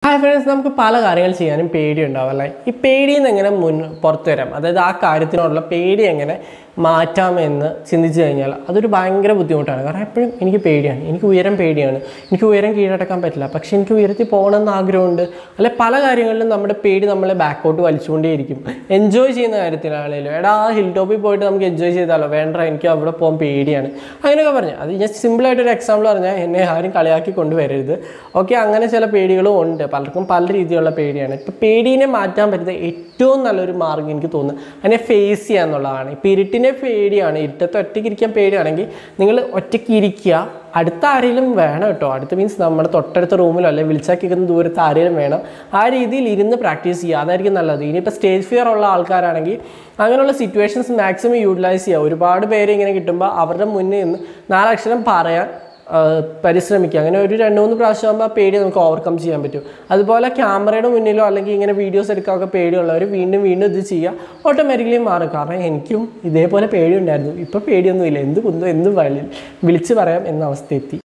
hi friends നമുക്ക് പല കാര്യങ്ങൾ ചെയ്യാനും പേടി ഉണ്ടാവും അല്ലേ ഈ പേടിയിൽ നിന്ന് എങ്ങനെ മുൻ പുറത്തു വരാം അതായത് ആ കാര്യത്തിനോടുള്ള പേടി എങ്ങനെ മാറ്റാമെന്ന് ചിന്തിച്ചു കഴിഞ്ഞാൽ അതൊരു ഭയങ്കര ബുദ്ധിമുട്ടാണ് കാരണം എപ്പോഴും എനിക്ക് പേടിയാണ് എനിക്ക് ഉയരം പേടിയാണ് എനിക്ക് ഉയരം കീഴടക്കാൻ പറ്റില്ല പക്ഷേ എനിക്ക് ഉയരത്തിൽ പോകണമെന്ന് ആഗ്രഹമുണ്ട് അല്ലെ പല കാര്യങ്ങളിലും നമ്മുടെ പേടി നമ്മളെ ബാക്കോട്ട് വലിച്ചുകൊണ്ടേയിരിക്കും എൻജോയ് ചെയ്യുന്ന കാര്യത്തിലാണെങ്കിലും എടാ ആ ഹിൽ ടോപ്പിൽ പോയിട്ട് നമുക്ക് എൻജോയ് ചെയ്താലോ വേണ്ട എനിക്ക് അവിടെ പോകാൻ പേടിയാണ് അങ്ങനെയൊക്കെ പറഞ്ഞു അത് ഞാൻ സിമ്പിളായിട്ടൊരു എക്സാമ്പിൾ പറഞ്ഞാൽ എന്നെ ആരും കളിയാക്കി കൊണ്ടുവരരുത് ഓക്കെ അങ്ങനെ ചില പേടികളും ഉണ്ട് പലർക്കും പല രീതിയിലുള്ള പേടിയാണ് ഇപ്പോൾ പേടീനെ മാറ്റാൻ പറ്റുന്ന ഏറ്റവും നല്ലൊരു മാർഗ്ഗം എനിക്ക് തോന്നുന്നു അതിനെ ഫേസ് ചെയ്യുക എന്നുള്ളതാണ് ഇപ്പോൾ ഇരുട്ടിനെ പേടിയാണ് ഇരുട്ടത്ത് ഒറ്റയ്ക്ക് ഇരിക്കാൻ പേടിയാണെങ്കിൽ നിങ്ങൾ ഒറ്റയ്ക്ക് ഇരിക്കുക അടുത്ത ആരെങ്കിലും വേണം കേട്ടോ അടുത്ത മീൻസ് നമ്മുടെ തൊട്ടടുത്ത റൂമിലോ അല്ലെങ്കിൽ വിളിച്ചാൽ കേൾക്കുന്ന ദൂരത്ത് ആരെങ്കിലും വേണം ആ രീതിയിൽ ഇരുന്ന് പ്രാക്ടീസ് ചെയ്യുക അതായിരിക്കും നല്ലത് ഇനിയിപ്പോൾ സ്റ്റേജ് ഫിയർ ഉള്ള ആൾക്കാരാണെങ്കിൽ അങ്ങനെയുള്ള സിറ്റുവേഷൻസ് മാക്സിമം യൂട്ടിലൈസ് ചെയ്യുക ഒരുപാട് പേര് ഇങ്ങനെ കിട്ടുമ്പോൾ അവരുടെ മുന്നിൽ നിന്ന് നാലക്ഷരം പറയാൻ ആ, പരിശ്രമിക്കുക അങ്ങനെ ഒരു രണ്ട് മൂന്ന് പ്രാവശ്യം ആകുമ്പോൾ ആ പേടി നമുക്ക് ഓവർകം ചെയ്യാൻ പറ്റും അതുപോലെ ക്യാമറയുടെ മുന്നിലോ അല്ലെങ്കിൽ ഇങ്ങനെ വീഡിയോസ് എടുക്കാനൊക്കെ പേടിയുള്ളവർ വീണ്ടും വീണ്ടും ഇത് ചെയ്യുക ഓട്ടോമാറ്റിക്കലി മാറും കാരണം എനിക്കും ഇതേപോലെ പേടിയുണ്ടായിരുന്നു ഇപ്പോൾ പേടിയൊന്നുമില്ല എന്ത് കുന്തോ എന്ത് വിളിച്ച് പറയാം എന്ന അവസ്ഥ എത്തി